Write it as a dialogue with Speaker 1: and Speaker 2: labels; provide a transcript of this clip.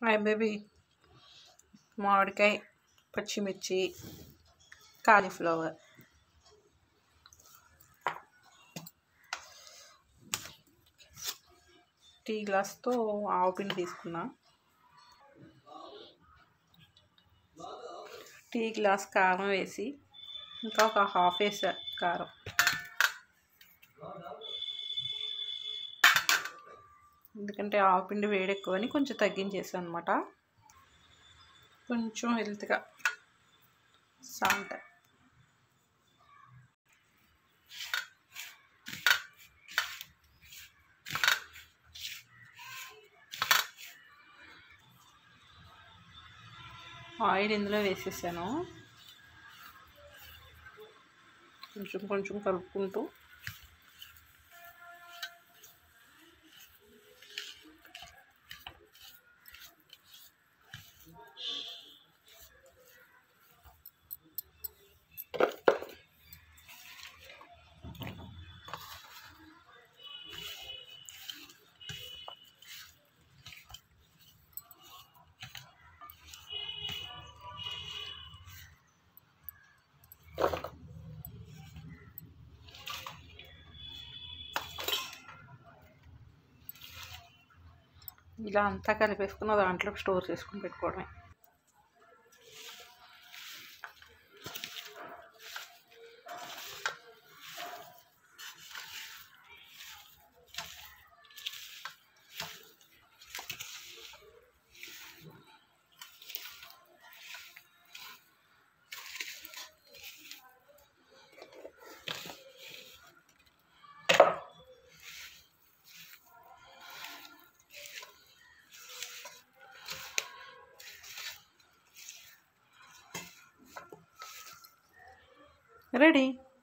Speaker 1: hi baby మామిడికాయ పచ్చిమిర్చి cauliflower tea గ్లాస్తో ఆవు పిండి తీసుకున్నా టీ గ్లాస్ కారం వేసి ఇంకా ఒక హాఫ్ వేసా కారం ఎందుకంటే ఆవు పిండి వేడి ఎక్కువని కొంచెం తగ్గించేసాను అనమాట కొంచెం హెల్త్గా సాల్ట్ ఆయిల్ ఇందులో వేసేసాను కొంచెం కొంచెం కలుపుకుంటూ ఇలా అంతా కలిపేసుకున్న దాంట్లో స్టోర్ చేసుకుని పెట్టుకోవడమే రెడీ